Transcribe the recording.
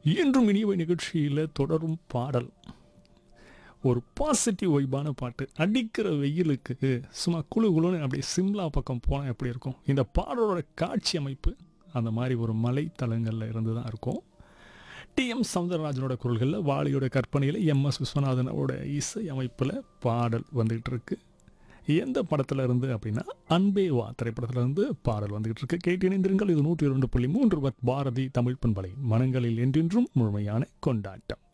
என்றும் இனியவை நிகழ்ச்சியில் தொடரும் பாடல் ஒரு பாசிட்டிவ் வைப்பான பாட்டு அடிக்கிற வெயிலுக்கு சும்மா குழு குழுன்னு அப்படியே சிம்லா பக்கம் போனால் எப்படி இருக்கும் இந்த பாடலோட காட்சி அமைப்பு அந்த மாதிரி ஒரு மலை தலங்களில் இருந்து தான் இருக்கும் டிஎம் சவுந்தரராஜனோட குரல்களில் வாலியோட கற்பனையில் எம்எஸ் விஸ்வநாதனோட இசை அமைப்பில் பாடல் வந்துகிட்டு இருக்கு எந்த படத்துல இருந்து அப்படின்னா அன்பே வா திரைப்படத்துல இருந்து பாடல் வந்துகிட்டு இருக்கு கேட்டு இணைந்திருங்கள் இது நூற்றி இரண்டு புள்ளி மூன்று பத் பாரதி தமிழ் பண்பலை மனங்களில் என்றென்றும் முழுமையான கொண்டாட்டம்